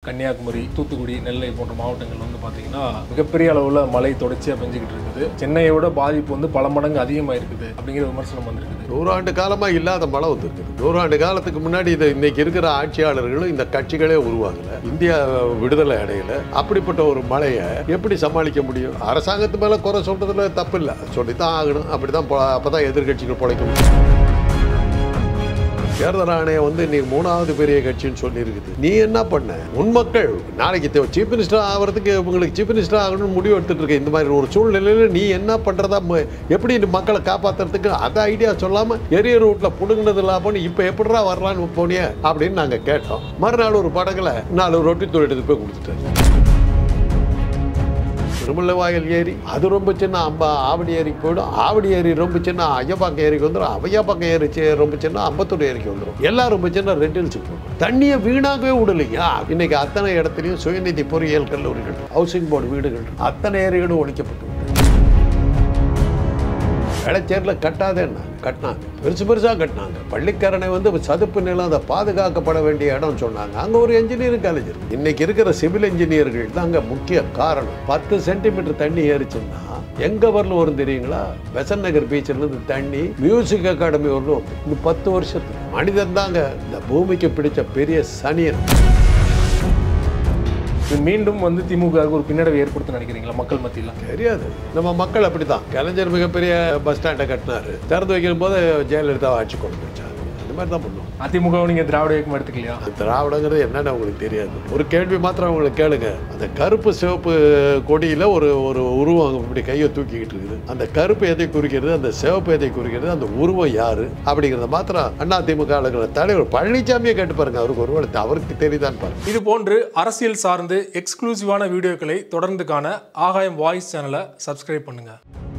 கன்னியாகுமரி தூத்துக்குடி நெல்லை போன்ற மாவட்டங்கள் வந்து பார்த்தீங்கன்னா மிகப்பெரிய அளவில் மழை தொடர்ச்சியாக பெஞ்சிக்கிட்டு இருக்குது சென்னையை விட பாதிப்பு வந்து பல மடங்கு அதிகமாக இருக்குது அப்படிங்கிற விமர்சனம் வந்திருக்குது நூறாண்டு காலமா இல்லாத மழை வந்திருக்குது நூறாண்டு காலத்துக்கு முன்னாடி இது இன்னைக்கு இருக்கிற ஆட்சியாளர்களும் இந்த கட்சிகளே உருவாகல இந்தியா விடுதலை அடையல அப்படிப்பட்ட ஒரு மழையை எப்படி சமாளிக்க முடியும் அரசாங்கத்து மேல குறை சொல்றதுல தப்பு இல்லை சொல்லித்தான் ஆகணும் அப்படிதான் பொ- அப்பதான் எதிர்க்கட்சிகள் பொழைக்க முடியும் தேர்தல் ஆணையம் வந்து நீ மூணாவது பெரிய கட்சின்னு சொல்லியிருக்குது நீ என்ன பண்ண உன் மக்கள் நாளைக்கு சீஃப் மினிஸ்டர் ஆகிறதுக்கு உங்களுக்கு சீஃப் மினிஸ்டர் ஆகணும்னு முடிவு எடுத்துட்டு இருக்க இந்த மாதிரி ஒரு சூழ்நிலையில நீ என்ன பண்றதா ம- எப்படி இந்த மக்களை காப்பாத்துறதுக்கு அந்த ஐடியா சொல்லாம எரிய ரூட்ல புடுங்கினது லாபம்னு இப்ப எப்படிடா வரலான்னு போனிய அப்படின்னு நாங்க கேட்டோம் மறுநாள் ஒரு படகுல நாலு ரொட்டி தூள் எடுத்து போய் கொடுத்துட்டாரு திருமல்லவாயல் ஏரி அது ரொம்ப சின்ன அம்பா ஆவடி ஏரிக்கு போயிடும் ஆவடி ஏரி ரொம்ப சின்ன ஐயப்பாக்கம் ஏரிக்கு வந்துடும் ஐயப்பாக்கம் ஏரி சி- ரொம்ப சின்ன அம்பத்தூர் ஏரிக்கு வந்துடும் எல்லாம் ரொம்ப சின்ன ரெட் ஹில்ஸுக்கு போகும் தண்ணியை வீணாகவே விடலையா இன்னைக்கு அத்தனை இடத்துலையும் சுயநிதி பொறியியல் கல்லூரிகள் ஹவுசிங் போர்டு வீடுகள் அத்தனை ஏரிகளும் ஒழிக்கப்பட்டு விட்டது. வேளச்சேரில் கட்டாதேன்னா கட்டினாங்க பெருசு பெருசாக கட்டினாங்க பள்ளிக்கரணை வந்து சதுப்பு நிலம் அதை பாதுகாக்கப்பட வேண்டிய இடம் சொன்னாங்க அங்கே ஒரு இன்ஜினியரிங் காலேஜ் இருக்கு இன்னைக்கு இருக்கிற சிவில் இன்ஜினியர்கள் தான் அங்கே முக்கிய காரணம் பத்து சென்டிமீட்டர் தண்ணி ஏறிச்சுன்னா எங்க வரல வரும் தெரியுங்களா பெசன் நகர் பீச்சில் இருந்து தண்ணி மியூசிக் அகாடமி வரலும் இன்னும் பத்து வருஷத்துக்கு மனிதன் தாங்க இந்த பூமிக்கு பிடிச்ச பெரிய சனியன் இது மீண்டும் வந்து திமுகவுக்கு ஒரு பின்னடைவை ஏற்படுத்த நினைக்கிறீங்களா மக்கள் மத்தியில் தெரியாது நம்ம மக்கள் அப்படித்தான் கலைஞர் மிகப்பெரிய பஸ் ஸ்டாண்டை கட்டினாரு திறந்து வைக்கும் போது ஜெயலலிதா ஆட்சி கொண்டு வச்சாங்க அந்த மாதிரி தான் பண்ணுவோம் அதிமுகவை நீங்கள் திராவிட இயக்கம் எடுத்துக்கலையா திராவிடங்கிறது என்னன்னு உங்களுக்கு தெரியாது ஒரு கேள்வி மாத்திரம் உங்களுக்கு கேளுங்க அந்த கருப்பு சிவப்பு கொடியில ஒரு ஒரு உருவம் இப்படி கையை தூக்கிக்கிட்டு இருக்குது அந்த கருப்பு எதை குறிக்கிறது அந்த சிவப்பு எதை குறிக்கிறது அந்த உருவம் யாரு அப்படிங்கிறத மாத்திரம் அண்ணா திமுக ஆளுங்கிற தலைவர் பழனிசாமியை கேட்டு பாருங்க அவருக்கு ஒருவேளை அவருக்கு தெரியுதான்னு பாருங்க இது போன்று அரசியல் சார்ந்து எக்ஸ்க்ளூசிவான வீடியோக்களை தொடர்ந்து காண ஆகாயம் வாய்ஸ் சேனலை சப்ஸ்கிரைப் பண்ணுங்க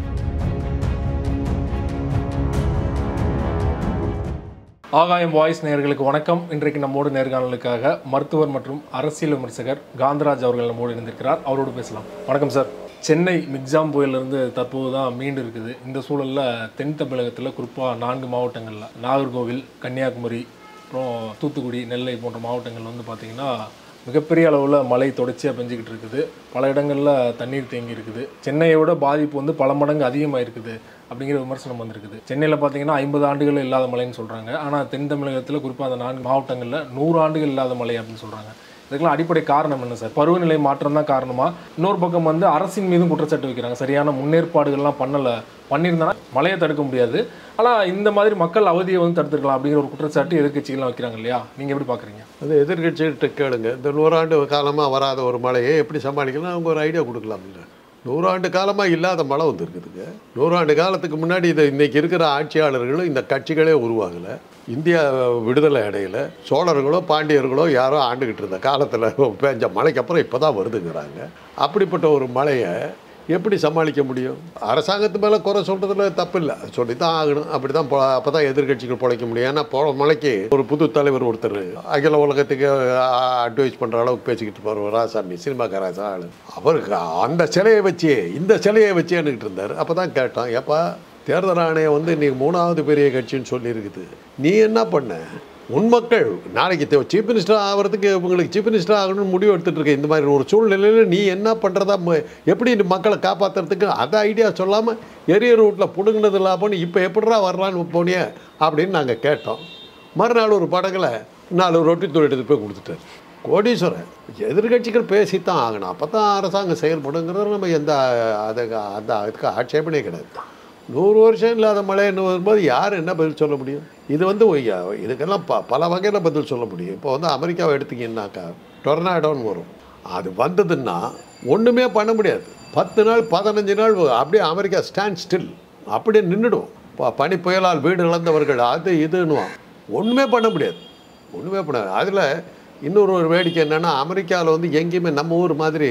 ஆகாயம் வாய்ஸ் நேயர்களுக்கு வணக்கம் இன்றைக்கு நம்மோடு நேர்காணலுக்காக மருத்துவர் மற்றும் அரசியல் விமர்சகர் காந்தராஜ் அவர்கள் நம்மோடு இணைந்திருக்கிறார் அவரோடு பேசலாம் வணக்கம் சார் சென்னை மிக்ஜாம் புயலிருந்து தற்போது தான் மீண்டு இருக்குது இந்த சூழலில் தென் தமிழகத்தில் குறிப்பாக நான்கு மாவட்டங்களில் நாகர்கோவில் கன்னியாகுமரி அப்புறம் தூத்துக்குடி நெல்லை போன்ற மாவட்டங்கள் வந்து பார்த்திங்கன்னா மிகப்பெரிய அளவில் மழை தொடர்ச்சியாக பெஞ்சிக்கிட்டு இருக்குது பல இடங்களில் தண்ணீர் தேங்கி இருக்குது சென்னையை விட பாதிப்பு வந்து பல மடங்கு அதிகமாக இருக்குது அப்படிங்கிற விமர்சனம் வந்திருக்குது சென்னையில் பார்த்தீங்கன்னா ஐம்பது ஆண்டுகள் இல்லாத மழைன்னு சொல்கிறாங்க ஆனால் தென் தமிழகத்தில் குறிப்பாக அந்த நான்கு மாவட்டங்களில் நூறு ஆண்டுகள் இல்லாத மழை அப்படின்னு சொல்கிறாங்க இதுக்கெல்லாம் அடிப்படை காரணம் என்ன சார் பருவநிலை மாற்றம் தான் காரணமா இன்னொரு பக்கம் வந்து அரசின் மீதும் குற்றச்சாட்டு வைக்கிறாங்க சரியான முன்னேற்பாடுகள்லாம் பண்ணலை பண்ணியிருந்தானா மழையை தடுக்க முடியாது ஆனால் இந்த மாதிரி மக்கள் அவதியை வந்து தடுத்துருக்கலாம் அப்படிங்கிற ஒரு குற்றச்சாட்டு எதிர்க்கட்சிகள்லாம் வைக்கிறாங்க இல்லையா நீங்கள் எப்படி பார்க்குறீங்க அது எதிர்கட்சிகிட்ட கேளுங்க இந்த நூறாண்டு காலமாக வராத ஒரு மழையை எப்படி சமாளிக்கலாம் அவங்க ஒரு ஐடியா கொடுக்கலாம் இல்லை நூறாண்டு காலமாக இல்லாத மழை வந்துருக்குதுங்க நூறாண்டு காலத்துக்கு முன்னாடி இது இன்னைக்கு இருக்கிற ஆட்சியாளர்களும் இந்த கட்சிகளே உருவாகலை இந்தியா விடுதலை அடையல சோழர்களோ பாண்டியர்களோ யாரோ ஆண்டுகிட்டு இருந்த காலத்தில் பெஞ்ச மழைக்கு அப்புறம் இப்போ தான் வருதுங்கிறாங்க அப்படிப்பட்ட ஒரு மழையை எப்படி சமாளிக்க முடியும் அரசாங்கத்து மேலே குறை சொல்கிறதுல தப்பு இல்லை சொல்லித்தான் ஆகணும் அப்படி தான் அப்போ தான் எதிர்கட்சிகள் பொழைக்க முடியும் ஏன்னா போன மலைக்கு ஒரு புது தலைவர் ஒருத்தர் அகில உலகத்துக்கு அட்வைஸ் பண்ணுற அளவுக்கு பேசிக்கிட்டு இருப்பார் ஒரு ராசாமி சினிமாக்கார ஆள் அவருக்கு அந்த சிலையை வச்சு இந்த சிலையை வச்சு என்னக்கிட்டு இருந்தார் அப்போ தான் கேட்டோம் ஏப்பா தேர்தல் ஆணையம் வந்து நீ மூணாவது பெரிய கட்சின்னு சொல்லியிருக்குது நீ என்ன பண்ண உன் மக்கள் நாளைக்கு சீஃப் மினிஸ்டர் ஆகிறதுக்கு உங்களுக்கு சீஃப் மினிஸ்டர் ஆகணும்னு முடிவு எடுத்துட்டு இருக்க இந்த மாதிரி ஒரு சூழ்நிலையில் நீ என்ன பண்ணுறதா ம- எப்படி இந்த மக்களை காப்பாற்றுறதுக்கு அந்த ஐடியா சொல்லாமல் எரிய ரூட்டில் புடுங்கினது லாபம்னு இப்போ எப்படிடா வரலான்னு போனிய அப்படின்னு நாங்கள் கேட்டோம் மறுநாள் ஒரு படகுல நாலு ரொட்டி தூள் எடுத்து போய் கொடுத்துட்டாரு கோடீஸ்வரன் எதிர்கட்சிகள் பேசித்தான் ஆகணும் அப்போ தான் அரசாங்கம் செயல்படுங்கிறது நம்ம எந்த அதுக்கு அந்த அதுக்கு ஆட்சேபனே கிடையாது நூறு வருஷம் இல்லாத மழைன்னு வரும்போது யார் என்ன பதில் சொல்ல முடியும் இது வந்து ஒய்யா, இதுக்கெல்லாம் ப பல வகையில் பதில் சொல்ல முடியும் இப்போ வந்து அமெரிக்காவை எடுத்தீங்கன்னாக்கா டொர்னாடோன்னு வரும் அது வந்ததுன்னா ஒன்றுமே பண்ண முடியாது பத்து நாள் பதினஞ்சு நாள் அப்படியே அமெரிக்கா ஸ்டாண்ட் ஸ்டில் அப்படியே நின்றுடும் ப பனி புயலால் வீடு இழந்தவர்கள் அது இதுன்னுவான் ஒன்றுமே பண்ண முடியாது ஒன்றுமே பண்ண அதில் இன்னொரு ஒரு வேடிக்கை என்னென்னா அமெரிக்காவில் வந்து எங்கேயுமே நம்ம ஊர் மாதிரி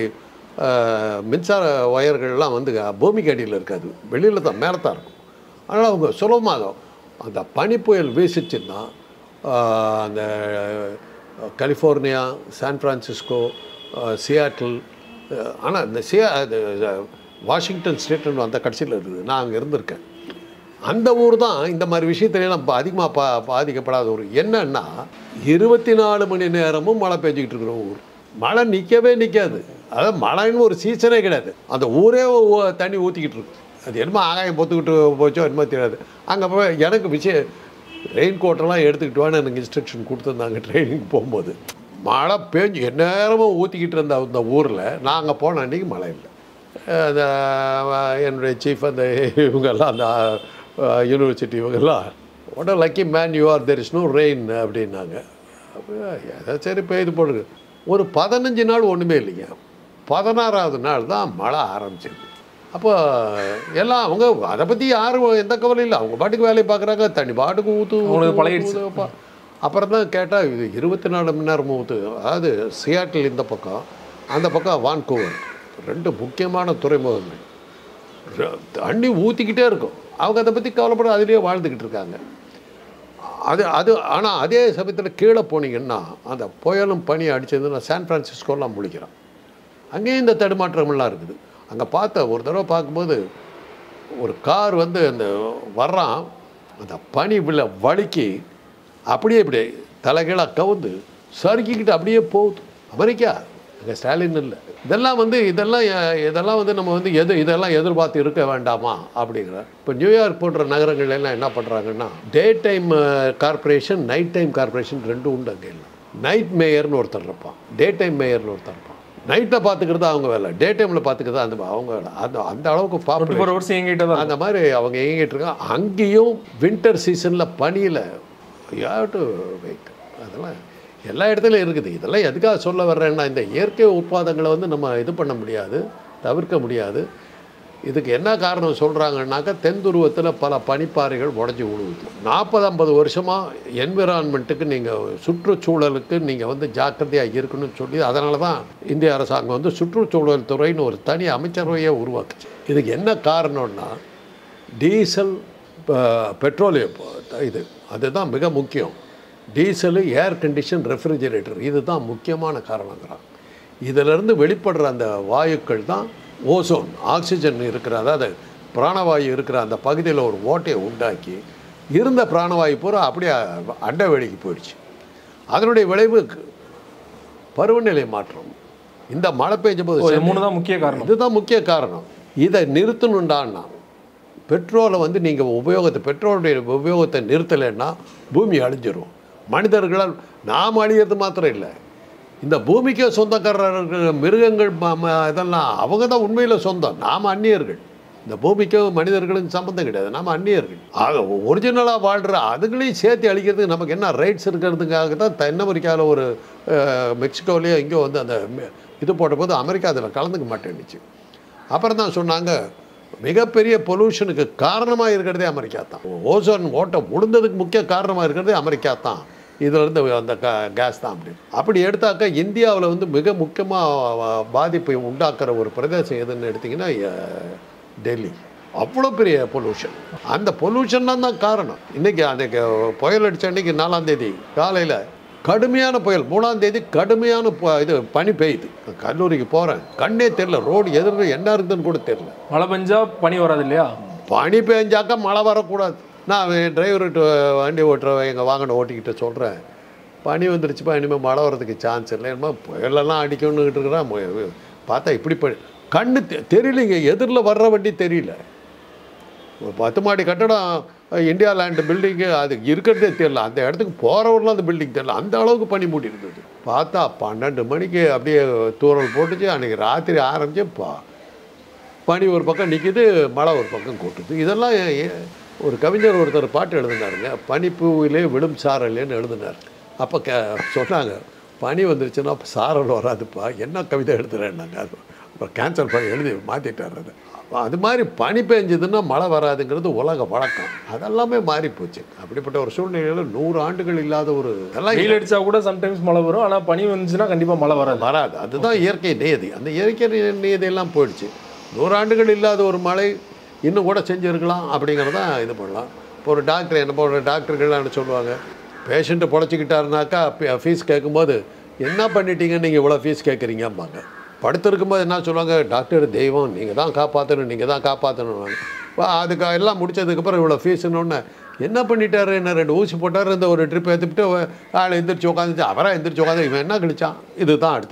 ஆஹ், மின்சார ஒயர்கள்லாம் வந்து பூமிக்கு அடியில் இருக்காது வெளியில் தான் மேலே தான் இருக்கும் அதனால் அவங்க சுலபமாக அந்த பனி புயல் வீசிச்சுன்னா ஆஹ், அந்த கலிஃபோர்னியா சான் ஃப்ரான்சிஸ்கோ ஆஹ், சியாட்டில் ஆனால் இந்த சியா அது, அஹ், வாஷிங்டன் ஸ்டேட்னு அந்த கடைசியில் இருக்குது நான் அங்கே இருந்திருக்கேன் அந்த ஊர் தான் இந்த மாதிரி விஷயத்துலலாம் அதிகமாக பா பாதிக்கப்படாத ஊர் என்னன்னா இருபத்தி நாலு மணி நேரமும் மழை பெஞ்சிக்கிட்டு இருக்கிற ஊர் மழை நிற்கவே நிற்காது அதாவது மழைன்னு ஒரு சீசனே கிடையாது அந்த ஊரே ஊ- தண்ணி ஊற்றிக்கிட்டு இருக்கும் அது என்னமோ ஆகாயம் பொத்துக்கிட்டு போச்சோ என்னமோ தெரியாது அங்கே போய் எனக்கு விஷயம் ரெயின் கோட்டெல்லாம் எடுத்துக்கிட்டு வான்னு எனக்கு இன்ஸ்ட்ரக்ஷன் கொடுத்துருந்தாங்க ட்ரைனிங் போகும்போது மழை பேஞ்சு எந்நேரமும் ஊற்றிக்கிட்டு இருந்த அந்த ஊரில் நாங்கள் போன அன்றைக்கி மழை இல்லை அந்த அஹ், என்னுடைய சீஃப் அந்த இவங்கெல்லாம் அந்த யூனிவர்சிட்டி இவங்கெல்லாம் உட lucky man you are there is no rain அப்படின்னாங்க அப்ப, ஏதோ சரி பெய்து போடுங்க ஒரு பதினஞ்சு நாள் ஒன்றுமே இல்லைங்க பதினாறாவது நாள் தான் மழை ஆரம்பிச்சிருக்கு அப்போ எல்லாம் அவங்க அதை பற்றி யாரும் எந்த கவலையும் இல்லை அவங்க பாட்டுக்கு வேலையை பார்க்குறாங்க தண்ணி பாட்டுக்கு ஊற்று அவங்களுக்கு பழகிடுச்சு. அப்புறம் தான் கேட்டால் இது இருபத்தி நாலு மணி நேரம் ஊற்று அதாவது சியாட்டில் இந்த பக்கம் அந்த பக்கம் வான்கூவர் ரெண்டு முக்கியமான துறைமுகங்கள் ர- தண்ணி ஊற்றிக்கிட்டே இருக்கும் அவங்க அதை பற்றி கவலைப்பட அதிலேயே வாழ்ந்துக்கிட்டு இருக்காங்க அது அது ஆனால் அதே சமயத்தில் கீழே போனீங்கன்னா அந்த புயலும் பனி அடிச்சதுன்னா சான் ஃப்ரான்சிஸ்கோலாம் முழிக்கிறான் அங்கேயும் இந்த தடுமாற்றமெல்லாம் இருக்குது அங்கே பார்த்த ஒரு தடவை பார்க்கும்போது ஒரு கார் வந்து அந்த வர்றான் அந்த பனி விழ வழுக்கி அப்படியே இப்படி தலைகீழாக கவுந்து சறுக்கிக்கிட்டு அப்படியே போகுது அமெரிக்கா அங்கே ஸ்டாலின் இல்லை இதெல்லாம் வந்து இதெல்லாம் எ- இதெல்லாம் வந்து நம்ம வந்து எது இதெல்லாம் எதிர்பார்த்து இருக்க வேண்டாமா அப்படிங்கிற இப்போ நியூயார்க் போன்ற நகரங்கள்ல எல்லாம் என்ன பண்ணுறாங்கன்னா day time corporation night time corporation ரெண்டும் உண்டு அங்கே எல்லாம் நைட் மேயர்னு ஒருத்தர் இருப்பான் டே டைம் மேயர்னு ஒருத்தர் இருப்பான் நைட்டில் பார்த்துக்கிறது அவங்க வேலை டே டைமில் பார்த்துக்கிறது அந்த அவங்க வேலை அந்த அந்த அளவுக்கு டுவெண்ட்டி பாப்புலர் ஃபோர் ஹவர்ஸ் எங்கிட்ட தான் அந்த மாதிரி அவங்க இயங்கிட்டு இருக்காங்க அங்கேயும் வின்டர் சீசனில் பனியில் டு வெயிட் அதெல்லாம் எல்லா இடத்துலையும் இருக்குது இதெல்லாம் எதுக்காக சொல்ல வர்றேன்னா இந்த இயற்கை உட்பாதங்களை வந்து நம்ம இது பண்ண முடியாது தவிர்க்க முடியாது இதுக்கு என்ன காரணம் சொல்கிறாங்கன்னாக்கா தென் துருவத்தில் பல பனிப்பாறைகள் உடஞ்சி விழுவுது நாற்பது ஐம்பது வருஷமாக என்விரான்மெண்ட்டுக்கு நீங்கள் சுற்றுச்சூழலுக்கு நீங்கள் வந்து ஜாக்கிரதையாக இருக்கணும்னு சொல்லி அதனால தான் இந்திய அரசாங்கம் வந்து சுற்றுச்சூழல் துறைன்னு ஒரு தனி அமைச்சரவையே உருவாக்குச்சு இதுக்கு என்ன காரணம்னா டீசல் பெட்ரோலியம் இது அதுதான் மிக முக்கியம் டீசலு ஏர் கண்டிஷன் ரெஃப்ரிஜரேட்டர் இதுதான் முக்கியமான காரணங்கிறான் இதிலிருந்து வெளிப்படுற அந்த வாயுக்கள் தான் ஓசோன் ஆக்சிஜன் இருக்கிற அதாவது பிராணவாயு இருக்கிற அந்த பகுதியில் ஒரு ஓட்டையை உண்டாக்கி இருந்த பிராணவாயு பூரா அப்படியே அண்டை வெளிக்கு போயிடுச்சு அதனுடைய விளைவு பருவநிலை மாற்றம் இந்த மழை பெய்ஞ்ச போது இது மூணு தான் முக்கிய காரணம் இதுதான் முக்கிய காரணம் இதை நிறுத்தணுண்டான்னா பெட்ரோலை வந்து நீங்கள் உபயோகத்தை பெட்ரோலுடைய உபயோகத்தை நிறுத்தலைன்னா பூமி அழிஞ்சிரும் மனிதர்களால் நாம் அழியிறது மாத்திரம் இல்லை இந்த பூமிக்கே சொந்தக்காரர்கள் மிருகங்கள் ம- ம- இதெல்லாம் அவங்க தான் உண்மையில் சொந்தம் நாம் அந்நியர்கள் இந்த பூமிக்கும் மனிதர்களுக்கும் சம்மந்தம் கிடையாது நாம் அந்நியர்கள் ஆக ஒரிஜினலாக வாழ்கிற அதுகளையும் சேர்த்து அழிக்கிறதுக்கு நமக்கு என்ன ரைட்ஸ் இருக்கிறதுக்காக தான் தென் அமெரிக்காவில் ஒரு அஹ், மெக்சிகோலேயோ எங்கேயோ வந்து அந்த ம- இது போட்டபோது அமெரிக்கா அதில் கலந்துக்க மாட்டேன்னுச்சு அப்புறம் தான் சொன்னாங்க மிகப்பெரிய பொல்யூஷனுக்கு காரணமாக இருக்கிறதே அமெரிக்கா தான் ஓசோன் ஓட்டை முடிந்ததுக்கு முக்கிய காரணமாக இருக்கிறதே அமெரிக்கா தான் இதிலிருந்து அந்த க கேஸ் தான் அப்படி அப்படி எடுத்தாக்கா இந்தியாவில் வந்து மிக முக்கியமாக பாதிப்பை உண்டாக்குற ஒரு பிரதேசம் எதுன்னு எடுத்திங்கன்னா அஹ், டெல்லி அவ்வளோ பெரிய பொல்யூஷன் அந்த பொல்யூஷன் தான் காரணம் இன்றைக்கி அன்றைக்கி புயல் அடித்த அன்றைக்கி நாலாம் தேதி காலையில் கடுமையான புயல் மூணாம் தேதி கடுமையான ப- இது பனி பெய்யுது கல்லூரிக்கு போகிறேன் கண்ணே தெரில ரோடு எதிர்த்து என்ன இருக்குதுன்னு கூட தெரில மழை பெஞ்சா பனி வராது இல்லையா பனி பெஞ்சாக்கா மழை வரக்கூடாது நான் டிரைவர்கிட்ட வண்டி ஓட்டுற எங்கள் வாகனம் ஓட்டிக்கிட்டு சொல்கிறேன் பனி வந்துருச்சுப்பா இனிமேல் மழை வரதுக்கு சான்ஸ் இல்லை என்னமோ புயலெல்லாம் அடிக்கணும்னுட்டு இருக்கிறான் மு- பார்த்தா இப்படி ப கண்ணு தெ- தெரியலைங்க எதிரில் வர்ற வண்டி தெரியல ஒரு பத்து மாடி கட்டடம் அஹ், இந்தியா லேண்ட் பில்டிங்கு அது இருக்கிறதே தெரியல அந்த இடத்துக்கு போகிறவரெலாம் அந்த பில்டிங் தெரியல அந்த அளவுக்கு பனி மூடி இருந்தது பார்த்தா பன்னெண்டு மணிக்கு அப்படியே தூரல் போட்டுச்சு அன்றைக்கி ராத்திரி ஆரம்பிச்சு பா பனி ஒரு பக்கம் நிற்கிது மழை ஒரு பக்கம் கொட்டுது இதெல்லாம் ஏ- ஏ- ஒரு கவிஞர் ஒருத்தர் பாட்டு எழுதினாருங்க பனிப்பூவிலே விழும் சாரல்லேன்னு எழுதினார் அப்போ க சொன்னாங்க பனி வந்துருச்சுன்னா அப்ப சாரல் வராதுப்பா என்ன கவிதை எழுதுறேன்னாங்க அது அப்புறம் கேன்சல் பண்ணி எழுதி மாற்றிட்டார் அது அப்ப அது மாதிரி பனி பெஞ்சதுன்னா மழை வராதுங்கிறது உலக வழக்கம் அதெல்லாமே மாறி போச்சு அப்படிப்பட்ட ஒரு சூழ்நிலையில் நூறு ஆண்டுகள் இல்லாத ஒரு இதெல்லாம் வெயில் அடிச்சா கூட சம்டைம்ஸ் மழை வரும் ஆனா பனி வந்துச்சுன்னா கண்டிப்பா மழை வராது வராது அதுதான் இயற்கை நியதி அந்த இயற்கை நி- நியதியெல்லாம் போயிடுச்சு நூறாண்டுகள் இல்லாத ஒரு மழை இன்னும் கூட செஞ்சுருக்கலாம் அப்படிங்கிறத இது பண்ணலாம் இப்போ ஒரு டாக்டர் என்ன போன்ற டாக்டர்கள்லாம் என்ன சொல்லுவாங்க பேஷண்ட்டு பொழைச்சிக்கிட்டாருனாக்கா ஃபீஸ் கேட்கும்போது என்ன பண்ணிட்டீங்க நீங்கள் இவ்வளோ ஃபீஸ் கேட்குறீங்கம்பாங்க படுத்திருக்கும்போது என்ன சொல்லுவாங்க டாக்டர் தெய்வம் நீங்கள் தான் காப்பாற்றணும் நீங்கள் தான் காப்பாற்றணும் அதுக்கு எல்லாம் முடிச்சதுக்கப்புறம் இவ்வளோ ஃபீஸுன்னு என்ன பண்ணிட்டாரு என்ன ரெண்டு ஊசி போட்டார் இந்த ஒரு ட்ரிப் எடுத்துக்கிட்டு ஆள் எந்திரிச்சு உட்காந்துச்சு அவராக எந்திரிச்சு உட்காந்து இவன் என்ன கழிச்சான் இதுதான் அடுத்தது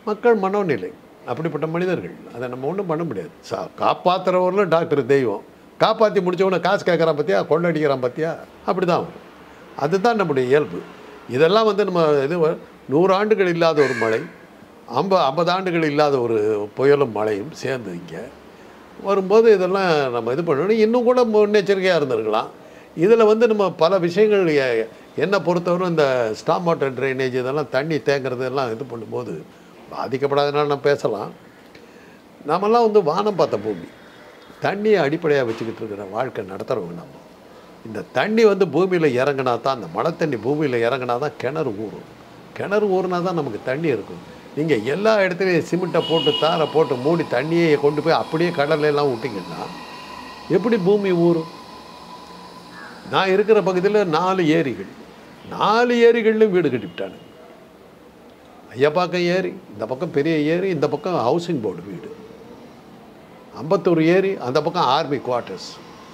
மக்கள் மனோநிலை அப்படிப்பட்ட மனிதர்கள் அதை நம்ம ஒன்றும் பண்ண முடியாது சா காப்பாற்றுறவர்களும் டாக்டர் தெய்வம் காப்பாற்றி முடிச்சவன காசு கேட்குறான் பார்த்தியா கொள்ளடிக்கிறான் பார்த்தியா அப்படி தான் வரும் அதுதான் நம்முடைய இயல்பு இதெல்லாம் வந்து நம்ம இது வ- நூறு ஆண்டுகள் இல்லாத ஒரு மழை ஐம்ப ஐம்பது ஆண்டுகள் இல்லாத ஒரு புயலும் மழையும் சேர்ந்து இங்கே வரும்போது இதெல்லாம் நம்ம இது பண்ணணும் இன்னும் கூட முன்னெச்சரிக்கையாக இருந்திருக்கலாம் இதில் வந்து நம்ம பல விஷயங்கள் எ- என்னை பொறுத்தவரை இந்த ஸ்டாம் வாட்டர் ட்ரைனேஜ் இதெல்லாம் தண்ணி தேங்குறது எல்லாம் இது பண்ணும்போது பாதிக்கப்படாதனால நான் பேசலாம் நாமெல்லாம் வந்து வானம் பார்த்த பூமி தண்ணியை அடிப்படையாக வச்சுக்கிட்டு இருக்கிற வாழ்க்கை நடத்துகிறவங்க நம்ம இந்த தண்ணி வந்து பூமியில் இறங்கினா தான் அந்த மழை தண்ணி பூமியில் இறங்கினா தான் கிணறு ஊறும் கிணறு ஊறுனா தான் நமக்கு தண்ணி இருக்கும் நீங்கள் எல்லா இடத்துலையும் சிமெண்ட்டை போட்டு தாரை போட்டு மூடி தண்ணியை கொண்டு போய் அப்படியே கடல்ல எல்லாம் விட்டிங்கன்னா எப்படி பூமி ஊறும் நான் இருக்கிற பகுதியில் நாலு ஏரிகள் நாலு ஏரிகள்லையும் வீடு கட்டிவிட்டானு ஐயப்பாக்கம் ஏரி இந்த பக்கம் பெரிய ஏரி இந்த பக்கம் ஹவுசிங் போர்டு வீடு அம்பத்தூர் ஏரி அந்த பக்கம் ஆர்மி குவார்ட்டர்ஸ்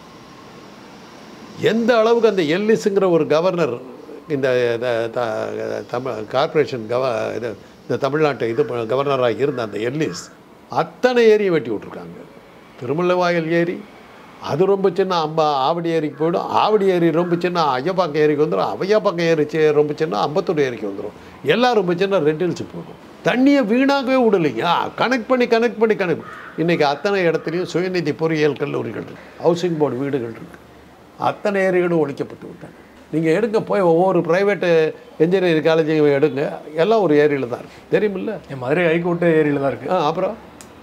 எந்த அளவுக்கு அந்த எல்லிஸுங்கிற ஒரு கவர்னர் இந்த த- த- தமிழ் கார்ப்பரேஷன் கவ இது இந்த தமிழ்நாட்டை இது கவர்னராக இருந்த அந்த எல்லிஸ் அத்தனை ஏரியை வெட்டி விட்ருக்காங்க திருமல்லவாயல் ஏரி அது ரொம்ப சின்ன அம்பா ஆவடி ஏரிக்கு போயிடும் ஆவடி ஏரி ரொம்ப சின்ன ஐயப்பாக்கம் ஏரிக்கு வந்துடும் ஐயப்பாக்கம் ஏரி சி- ரொம்ப சின்ன அம்பத்தூர் ஏரிக்கு வந்துடும் எல்லாம் ரொம்ப சின்ன ரெட் ஹில்ஸ் போகும் தண்ணியை வீணாகவே விடலைங்க கனெக்ட் பண்ணி கனெக்ட் பண்ணி கனெக்ட் இன்றைக்கி அத்தனை இடத்துலையும் சுயநிதி பொறியியல் கல்லூரிகள் இருக்குது ஹவுசிங் போர்டு வீடுகள் இருக்குது அத்தனை ஏரிகளும் ஒழிக்கப்பட்டு விட்டாங்க நீங்கள் எடுங்க போய் ஒவ்வொரு ப்ரைவேட்டு இன்ஜினியரிங் காலேஜையும் எடுங்க எல்லாம் ஒரு ஏரியில் தான் இருக்குது தெரியுமில்ல என் மதுரை ஹைகோர்ட்டு ஏரியில் தான் இருக்குது ஆ அப்புறம்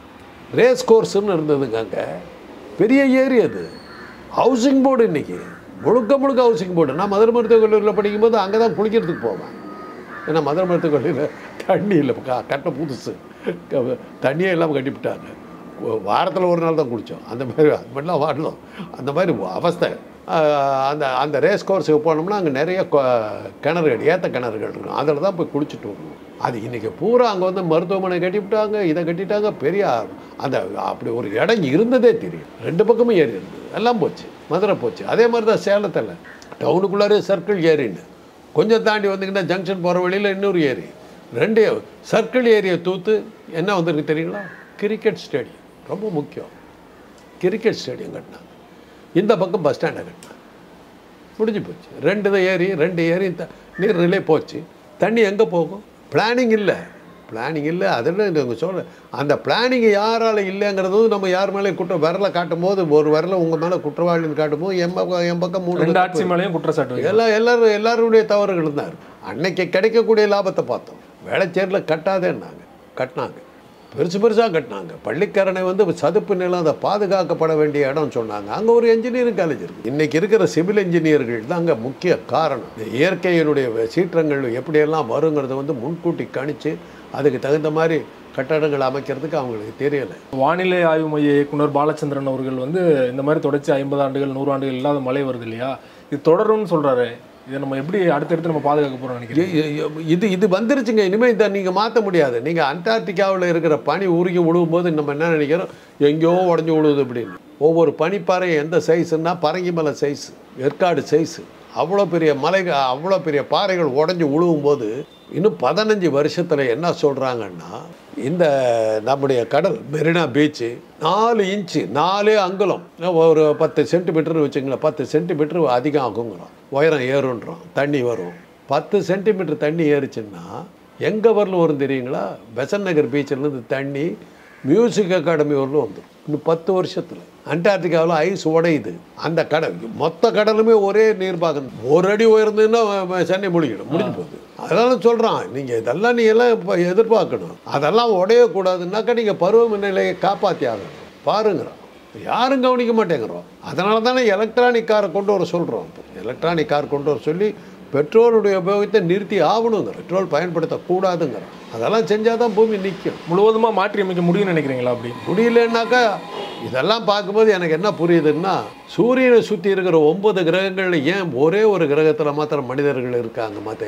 ரேஸ் கோர்ஸ்னு இருந்ததுங்க அங்கே பெரிய ஏரி அது ஹவுசிங் போர்டு இன்னைக்கு முழுக்க முழுக்க ஹவுசிங் போர்டு நான் மதுரை மருத்துவக் கல்லூரியில் படிக்கும்போது அங்கே தான் குளிக்கிறதுக்கு போவேன் ஏன்னா மதுரை மருத்துவக் கல்லூரியில் தண்ணி இல்லை க- கட்ட புதுசு க- தண்ணியே இல்லாமல் கட்டிவிட்டாங்க வாரத்தில் ஒரு நாள் தான் குளித்தோம் அந்த மாதிரி அது மாதிரிலாம் வாடலாம் அந்த மாதிரி அவஸ்தை ஆஹ் அந்த அந்த ரேஸ் கோர்ஸுக்கு போனோம்னா அங்கே நிறைய கொ- கிணறுகள் ஏத்த கிணறுகள் இருக்கும் அதில் தான் போய் குளிச்சுட்டு வரணும் அது இன்றைக்கி பூரா அங்கே வந்து மருத்துவமனை கட்டிவிட்டாங்க இதை கட்டிட்டாங்க பெரிய அந்த அப்படி ஒரு இடம் இருந்ததே தெரியும் ரெண்டு பக்கமும் ஏரி இருந்தது எல்லாம் போச்சு மதுரை போச்சு அதே மாதிரி தான் சேலத்தில் டவுனுக்குள்ளாரே சர்க்கிள் ஏரின்னு கொஞ்சம் தாண்டி வந்தீங்கன்னா ஜங்ஷன் போகிற வழியில் இன்னொரு ஏரி ரெண்டு சர்க்கிள் ஏரியை தூத்து என்ன வந்திருக்கு தெரியுங்களா கிரிக்கெட் ஸ்டேடியம் ரொம்ப முக்கியம் கிரிக்கெட் ஸ்டேடியம் கட்டினாங்க இந்த பக்கம் பஸ் ஸ்டாண்டை கட்டினாங்க முடிஞ்சு போச்சு ரெண்டு தான் ஏரி ரெண்டு ஏரி த நீர் நிலை போச்சு தண்ணி எங்கே போகும் பிளானிங் இல்லை பிளானிங் இல்லை அதில் நீங்கள் சொல்ல அந்த பிளானிங் யாரால் இல்லைங்கிறது நம்ம யார் மேலே குற்றம் விரலை காட்டும் போது ஒரு விரலை உங்கள் மேலே குற்றவாளின்னு காட்டும் போது என் பக்கம் என் பக்கம் மூணு ரெண்டு ஆட்சி மேலேயும் குற்றச்சாட்டு வைக்கிறாங்க. எல்லாம் எல்லாரும் எல்லாருடைய தவறுகள் தான் இருக்கு அன்னைக்கு கிடைக்கக்கூடிய லாபத்தை பார்த்தோம் வேளச்சேரில் கட்டாதேன்னாங்க கட்டினாங்க பெருசு பெருசாக கட்டினாங்க பள்ளிக்கரணை வந்து சதுப்பு நிலம் அதை பாதுகாக்கப்பட வேண்டிய இடம் சொன்னாங்க அங்கே ஒரு இன்ஜினியரிங் காலேஜ் இருக்குது இன்னைக்கு இருக்கிற சிவில் இன்ஜினியர்கள் தான் அங்கே முக்கிய காரணம் இந்த இயற்கையினுடைய சீற்றங்கள் எப்படியெல்லாம் வருங்கிறத வந்து முன்கூட்டி கணிச்சு அதுக்கு தகுந்த மாதிரி கட்டடங்கள் அமைக்கிறதுக்கு அவங்களுக்கு தெரியலை வானிலை ஆய்வு மைய இயக்குனர் பாலச்சந்திரன் அவர்கள் வந்து இந்த மாதிரி தொடர்ச்சி ஐம்பது ஆண்டுகள் நூறு ஆண்டுகள் இல்லாத மழை வருது இல்லையா இது தொடரும்னு சொல்றாரு இதை நம்ம எப்படி அடுத்தடுத்து நம்ம பாதுகாக்க போறோம் நினைக்கிறேன் இ- இ- இது இது வந்துருச்சுங்க இனிமேல் இதை நீங்கள் மாற்ற முடியாது நீங்கள் அண்டார்டிகாவில் இருக்கிற பனி உருகி விழுவும் போது நம்ம என்ன நினைக்கிறோம் எங்கேயோ உடஞ்சி விழுவுது அப்படின்னு ஒவ்வொரு பனிப்பாறை எந்த சைஸுன்னா பரங்கிமலை சைஸ் ஏற்காடு சைஸு அவ்வளோ பெரிய மலைகள் அவ்வளோ பெரிய பாறைகள் உடஞ்சி விழுவும் போது இன்னும் பதினஞ்சு வருஷத்தில் என்ன சொல்கிறாங்கன்னா இந்த நம்முடைய கடல் மெரினா பீச்சு நாலு இன்ச்சு நாலே அங்குலம் ஒரு பத்து சென்டிமீட்டர் வச்சுங்களேன் பத்து சென்டிமீட்டர் அதிகம் ஆகுங்கிறோம் உயரம் ஏறுன்றோம் தண்ணி வரும் பத்து சென்டிமீட்டர் தண்ணி ஏறுச்சுன்னா எங்கே வரலும் வரும் தெரியுங்களா பெசன் நகர் பீச்சிலேருந்து தண்ணி மியூசிக் அகாடமி வரலும் வந்துடும் இன்னும் பத்து வருஷத்தில் அண்டார்டிகாவில் ஐஸ் உடையுது அந்த கடல் மொத்த கடலுமே ஒரே நீர்ப்பாகம் ஒரு அடி உயர்ந்ததுன்னா அஹ், சென்னை மூழ்கிடும் முடிஞ்சு போகுது அதனால சொல்கிறான் நீங்கள் இதெல்லாம் நீ எல்லாம் இப்போ எதிர்பார்க்கணும் அதெல்லாம் உடையக்கூடாதுன்னாக்கா நீங்கள் பருவநிலையை காப்பாற்றி ஆகணும் பாருங்கிறோம் யாரும் கவனிக்க மாட்டேங்கிறோம் அதனால தானே எலக்ட்ரானிக் காரை கொண்டு வர சொல்கிறோம் எலக்ட்ரானிக் கார் கொண்டு வர சொல்லி பெட்ரோலுடைய உபயோகத்தை நிறுத்தி ஆகணுங்கிற பெட்ரோல் பயன்படுத்தக்கூடாதுங்கிறோம் அதெல்லாம் செஞ்சால் தான் பூமி நிற்கும் முழுவதுமா மாற்றி அமைக்க முடியும்னு நினைக்கிறீங்களா அப்படி முடியலன்னாக்கா இதெல்லாம் பார்க்கும்போது எனக்கு என்ன புரியுதுன்னா சூரியனை சுற்றி இருக்கிற ஒன்பது கிரகங்களில் ஏன் ஒரே ஒரு கிரகத்தில் மாத்திரம் மனிதர்கள் இருக்காங்க மற்ற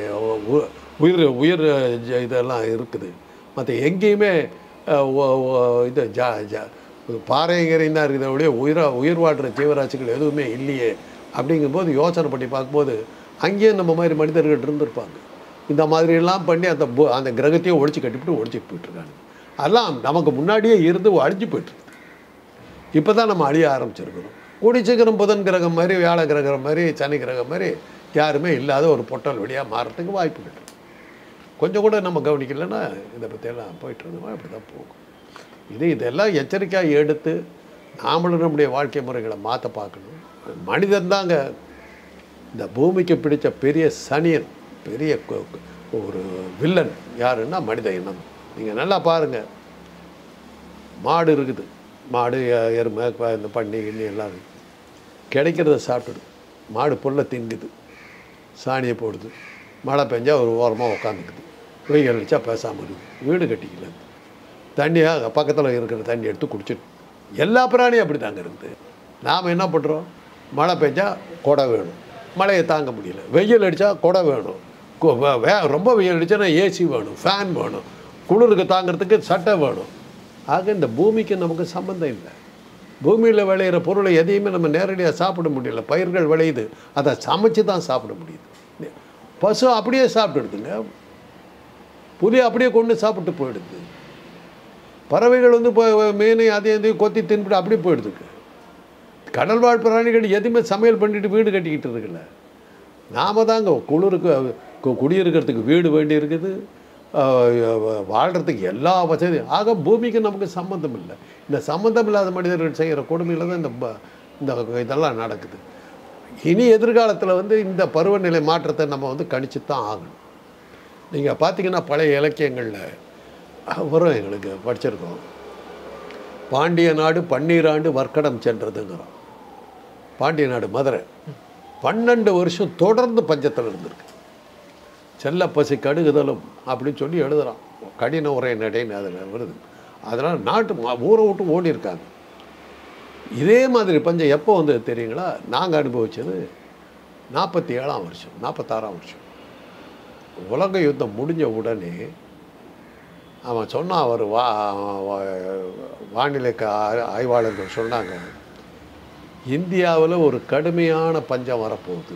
உயிர் உயிர் ஜ- இதெல்லாம் இருக்குது மற்ற எங்கேயுமே அஹ், ஒ- ஒ- இது ஜா ஜா பாறைங்கரையும் தான் இருக்குது ஒழிய உயிர உயிர் வாழ்கிற ஜீவராசிகள் எதுவுமே இல்லையே அப்படிங்கும்போது யோசனை பண்ணி பார்க்கும்போது அங்கேயும் நம்ம மாதிரி மனிதர்கள் இருந்திருப்பாங்க இந்த மாதிரியெல்லாம் பண்ணி அந்த பூ- அந்த கிரகத்தையும் ஒழிச்சு கட்டிவிட்டு ஒழிச்சிட்டு போயிட்டுருக்காங்க அதெல்லாம் நமக்கு முன்னாடியே இருந்து அழிஞ்சு போயிட்டுருக்கு இப்போ தான் நம்ம அழிய ஆரம்பிச்சிருக்கிறோம் கூடி சீக்கிரம் புதன் கிரகம் மாதிரி வியாழ கிரகம் மாதிரி சனி கிரகம் மாதிரி யாருமே இல்லாத ஒரு பொட்டல் வழியாக மாறத்துக்கு வாய்ப்பு இருக்கு கொஞ்சம் கூட நம்ம கவனிக்கலைன்னா இதை பற்றியெல்லாம் போயிட்டு இருந்தோம் அப்படி தான் போகும் இது இதெல்லாம் எச்சரிக்கையாக எடுத்து நாமளும் நம்முடைய வாழ்க்கை முறைகளை மாற்ற பார்க்கணும் மனிதன் தாங்க இந்த பூமிக்கு பிடிச்ச பெரிய சனியன் பெரிய கொ- கொ- ஒரு வில்லன் யாருன்னா மனித இனம் நீங்கள் நல்லா பாருங்கள் மாடு இருக்குது மாடு எ- எருமை ப- இந்த பன்னி கிண்ணி எல்லாம் இருக்குது கிடைக்கிறத சாப்பிடுது மாடு புல்லை திங்குது சாணியை போடுது மழை பெஞ்சா ஒரு ஓரமாக உட்காந்துக்குது வெயில் அடிச்சா பேசாமல் இருக்குது வீடு கட்டிக்கல தண்ணியாக பக்கத்தில் இருக்கிற தண்ணி எடுத்து குடிச்சிட்டு எல்லா பிராணியும் அப்படி தாங்க இருக்குது நாம் என்ன பண்ணுறோம் மழை பெஞ்சா கொடை வேணும் மழையை தாங்க முடியல வெயில் அடித்தா கொடை வேணும் கு- வே- வே- ரொம்ப வெயில் அடிச்சானா ஏசி வேணும் ஃபேன் வேணும் குளிருக்கு தாங்கிறதுக்கு சட்டை வேணும் ஆக இந்த பூமிக்கு நமக்கு சம்மந்தம் இல்லை பூமியில் விளையிற பொருளை எதையுமே நம்ம நேரடியாக சாப்பிட முடியல பயிர்கள் விளையுது அதை சமைச்சு தான் சாப்பிட முடியுது பசு அப்படியே சாப்பிட்டுடுதுங்க புலி அப்படியே கொண்டு சாப்பிட்டு போயிடுது பறவைகள் வந்து இப்போ மீன் அதையும் இதையும் கொத்தி தின்பிட்டு அப்படியே போயிடுதுக்கு கடல் வாழ் பிராணிகள் எதுவுமே சமையல் பண்ணிட்டு வீடு கட்டிக்கிட்டு இருக்குல்ல நாம தாங்க குளிருக்கு கு- குடியிருக்கிறதுக்கு வீடு வேண்டி இருக்குது ஆஹ் வாழ்கிறதுக்கு எல்லா வசதியும் ஆக பூமிக்கு நமக்கு சம்மந்தம் இல்லை இந்த சம்மந்தம் இல்லாத மனிதர்கள் செய்கிற கொடுமையில் தான் இந்த ப- இந்த இதெல்லாம் நடக்குது இனி எதிர்காலத்தில் வந்து இந்த பருவநிலை மாற்றத்தை நம்ம வந்து கணிச்சு தான் ஆகணும் நீங்கள் பார்த்தீங்கன்னா பழைய இலக்கியங்களில் வரும் எங்களுக்கு படிச்சிருக்கோம் பாண்டிய நாடு பன்னீராண்டு வர்க்கடம் சென்றதுங்கிறோம் பாண்டிய நாடு மதுரை பன்னெண்டு வருஷம் தொடர்ந்து பஞ்சத்தில் இருந்திருக்கு செல்ல பசி கடுகுதலும் அப்படின்னு சொல்லி எழுதுறான் கடின உரை நடைன்னு அதில் வருது அதனால் நாட்டு ம- ஊரை விட்டு ஓடி இருக்காங்க இதே மாதிரி பஞ்சம் எப்போ வந்தது தெரியுங்களா நாங்கள் அனுபவிச்சது நாற்பத்தி ஏழாம் வருஷம் நாற்பத்தாறாம் வருஷம் உலக யுத்தம் முடிஞ்ச உடனே அவன் சொன்னான் அவர் வா வா- வானிலைக்கு ஆ- ஆய்வாளர்கள் சொன்னாங்க இந்தியாவில் ஒரு கடுமையான பஞ்சம் வரப்போகுது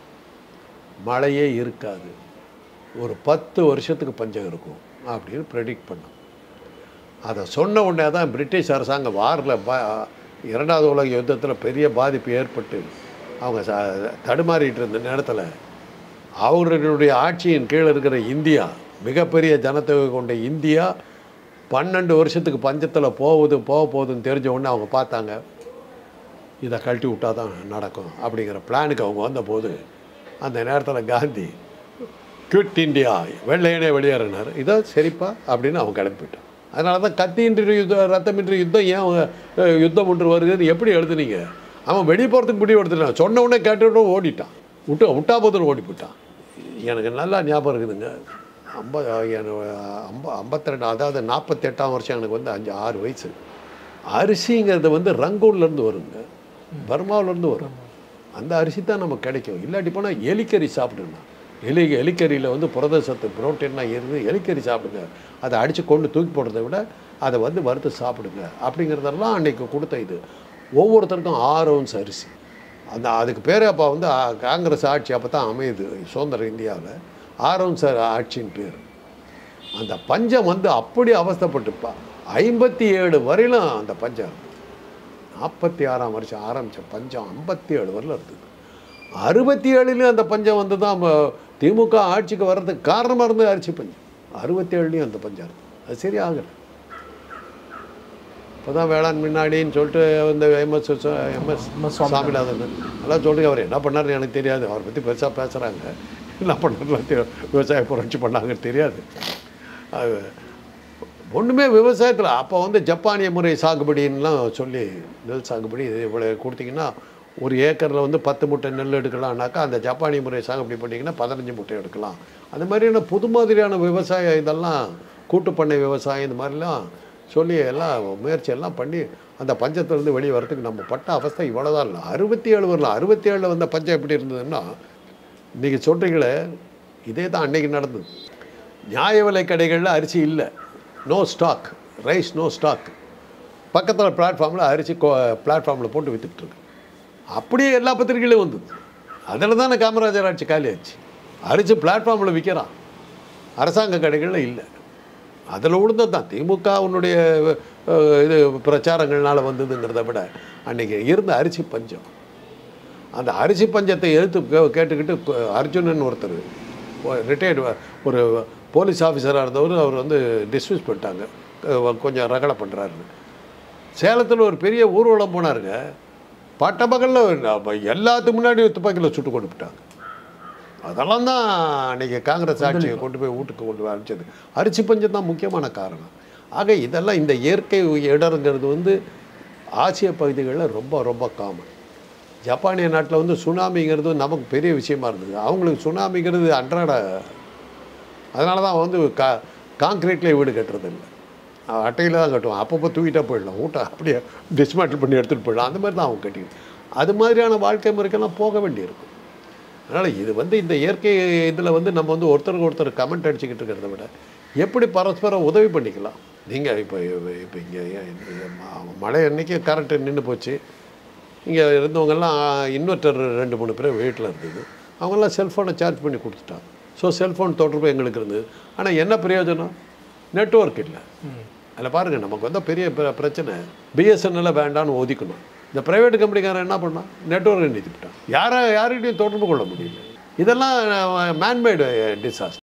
மழையே இருக்காது ஒரு பத்து வருஷத்துக்கு பஞ்சம் இருக்கும் அப்படின்னு ப்ரெடிக்ட் பண்ணோம் அதை சொன்ன உடனே தான் பிரிட்டிஷ் அரசாங்கம் வாரில் பா இரண்டாவது உலக யுத்தத்தில் பெரிய பாதிப்பு ஏற்பட்டு அவங்க ச தடுமாறிட்டு இருந்த நேரத்தில் அவர்களுடைய ஆட்சியின் கீழ் இருக்கிற இந்தியா மிகப்பெரிய ஜனத்தொகை கொண்ட இந்தியா பன்னெண்டு வருஷத்துக்கு பஞ்சத்தில் போகுது போக போகுதுன்னு தெரிஞ்ச உடனே அவங்க பார்த்தாங்க இதை கழட்டி விட்டா தான் நடக்கும் அப்படிங்கிற பிளானுக்கு அவங்க வந்தபோது அந்த நேரத்தில் காந்தி குவிட் இந்தியா வெள்ளையனே வெளியேறினார் இதோ சரிப்பா அப்படின்னு அவன் கிளம்பிட்டான் அதனால தான் கத்தியின்றி யுத்தம் ரத்தமின்றி யுத்தம் ஏன் அவங்க, அஹ், யுத்தம் ஒன்று வருதுன்னு எப்படி எழுதுனீங்க அவன் வெளியே போகிறதுக்கு முடிவு எடுத்துட்டான் சொன்ன உடனே கேட்டுவிட்டு ஓடிட்டான் விட்டு விட்டா போதுன்னு ஓடி போயிட்டான் எனக்கு நல்லா ஞாபகம் இருக்குதுங்க ஐம்ப ஐம்ப ஐம்பத்திரெண்டு அதாவது நாற்பத்தெட்டாம் வருஷம் எனக்கு வந்து அஞ்சு ஆறு வயசு அரிசிங்கிறது வந்து ரங்கூன்லேருந்து வருங்க பர்மாவிலேருந்து வரும் அந்த அரிசி தான் நமக்கு கிடைக்கும் இல்லாட்டி போனால் எலிக்கறி சாப்பிடுங்க எலி எலிக்கறியில் வந்து புரத சத்து புரோட்டீன்லாம் இருந்து எலிக்கறி சாப்பிடுங்க அதை அடித்து கொண்டு தூக்கி போடுறதை விட அதை வந்து வறுத்து சாப்பிடுங்க அப்படிங்கிறதெல்லாம் அன்னைக்கு கொடுத்த இது ஒவ்வொருத்தருக்கும் ஆறு ounce அரிசி அந்த அதுக்கு பேர் அப்போ வந்து ஆ, காங்கிரஸ் ஆட்சி அப்போ தான் அமையுது சுதந்திர இந்தியாவில் ஆறு ounce ஆட்சின்னு பேர் அந்த பஞ்சம் வந்து அப்படி அவஸ்தைப்பட்டுப்பா ஐம்பத்தி ஏழு வரையிலும் அந்த பஞ்சம் நாற்பத்தி ஆறாம் வருஷம் ஆரம்பித்த பஞ்சம் ஐம்பத்தி ஏழு வரல இருந்தது அறுபத்தி ஏழுலேயும் அந்த பஞ்சம் வந்து தான் ம- திமுக ஆட்சிக்கு வர்றதுக்கு காரணமாக இருந்தது அரிசி பஞ்சம் அறுபத்தி ஏழுலேயும் அந்த பஞ்சம் இருந்தது அது சரி ஆகலை இப்போ தான் வேளாண் முன்னாடின்னு சொல்லிட்டு இந்த எம்எஸ் எம்எஸ் எம்எஸ் சாமிநாதன் எல்லாம் சொல்லுங்க அவர் என்ன பண்ணாருன்னு எனக்கு தெரியாது அவரை பற்றி பெருசாக பேசுகிறாங்க என்ன பண்ணாருலாம் தெரியும் விவசாய புரட்சி பண்ணாங்கன்னு தெரியாது அது ஒன்றுமே விவசாயத்தில் அப்போ வந்து ஜப்பானிய முறை சாகுபடின்லாம் சொல்லி நெல் சாகுபடி இது இவ்வளோ கொடுத்தீங்கன்னா ஒரு ஏக்கரில் வந்து பத்து மூட்டை நெல் எடுக்கலாம்னாக்கா அந்த ஜப்பானிய முறை சாகுபடி பண்ணிங்கன்னா பதினஞ்சு மூட்டை எடுக்கலாம் அந்த மாதிரியான புது மாதிரியான விவசாய இதெல்லாம் கூட்டுப்பண்ணை விவசாயம் இந்த மாதிரிலாம் சொல்லி எல்லாம் முயற்சி எல்லாம் பண்ணி அந்த பஞ்சத்திலேருந்து வெளியே வரதுக்கு நம்ம பட்ட அவஸ்தை இவ்வளோதான் இல்லை அறுபத்தி ஏழு வரல அறுபத்தி ஏழில் வந்த பஞ்சம் எப்படி இருந்ததுன்னா இன்றைக்கி சொல்கிறீங்களே இதே தான் அன்னைக்கு நடந்தது நியாய விலை கடைகளில் அரிசி இல்லை no stock rice no stock பக்கத்தில் பிளாட்ஃபார்மில் அரிசி பிளாட்ஃபார்மில் போட்டு வித்துட்ருக்கு அப்படியே எல்லா பத்திரிகையிலும் வந்தது அதில் தானே காமராஜர் ஆட்சி காலி ஆச்சு அரிசி பிளாட்ஃபார்மில் விற்கிறான் அரசாங்க கடைகளில் இல்லை அதில் விழுந்தது தான் திமுகவுனுடைய அஹ், இது பிரச்சாரங்கள்னால வந்ததுங்கிறத விட அன்றைக்கி இருந்த அரிசி பஞ்சம் அந்த அரிசி பஞ்சத்தை எடுத்து கே- கேட்டுக்கிட்டு கு- அர்ஜுனன் ஒருத்தர் ரிட்டையர்டு ஒரு போலீஸ் ஆஃபீஸராக இருந்தவர் அவர் வந்து டிஸ்மிஸ் பண்ணிட்டாங்க அஹ் கொஞ்சம் ரகலை பண்ணுறாருன்னு சேலத்தில் ஒரு பெரிய ஊர்வலம் போனாருங்க பட்டப்பகலில் எல்லாத்துக்கு முன்னாடி துப்பாக்கியில் சுட்டு கொண்டு போட்டாங்க அதெல்லாம் தான் அன்றைக்கி காங்கிரஸ் ஆட்சியை கொண்டு போய் வீட்டுக்கு கொண்டு போய் அனுப்பிச்சது அரிசி பஞ்சம் தான் முக்கியமான காரணம் ஆக இதெல்லாம் இந்த இயற்கை இடருங்கிறது வந்து ஆசிய பகுதிகளில் ரொம்ப ரொம்ப காமன் ஜப்பானிய நாட்டில் வந்து சுனாமிங்கிறது நமக்கு பெரிய விஷயமா இருந்தது அவங்களுக்கு சுனாமிங்கிறது அன்றாட அதனால தான் வந்து கா காங்க்ரீட்லேயே வீடு கட்டுறது இல்லை அட்டையில் தான் கட்டுவோம் அப்பப்போ தூக்கிட்டா போயிடலாம் ஊட்ட அப்படியே டிஸ்மேட்டில் பண்ணி எடுத்துகிட்டு போயிடலாம் அந்த மாதிரி தான் அவங்க கட்டி அது மாதிரியான வாழ்க்கை முறைக்கெல்லாம் போக வேண்டியிருக்கும் அதனால் இது வந்து இந்த இயற்கை இதில் வந்து நம்ம வந்து ஒருத்தருக்கு ஒருத்தர் கமெண்ட் அடிச்சுக்கிட்டு இருக்கிறத விட எப்படி பரஸ்பரம் உதவி பண்ணிக்கலாம் நீங்கள் இப்போ இப்போ இங்கே மழை அன்னைக்கு கரண்ட்டு நின்று போச்சு இங்கே இருந்தவங்கெல்லாம் இன்வெர்ட்டர் ரெண்டு மூணு பேர் வீட்டில் இருந்தது அவங்கெல்லாம் செல்ஃபோனை சார்ஜ் பண்ணி கொடுத்துட்டாங்க ஸோ செல்ஃபோன் தொடர்பு எங்களுக்கு இருந்தது ஆனால் என்ன பிரயோஜனம் நெட்வொர்க் இல்லை அதில் பாருங்கள் நமக்கு வந்த பெரிய பிர- பிரச்சனை பிஎஸ்என்எல் வேண்டான்னு ஒதுக்கணும் இந்த ப்ரைவேட் கம்பெனிக்காரன் என்ன பண்ணான் நெட்வொர்க்கை நிறுத்திவிட்டான் யாரை யார்கிட்டையும் தொடர்பு கொள்ள முடியல இதெல்லாம் மேன்மேடு டிசாஸ்டர்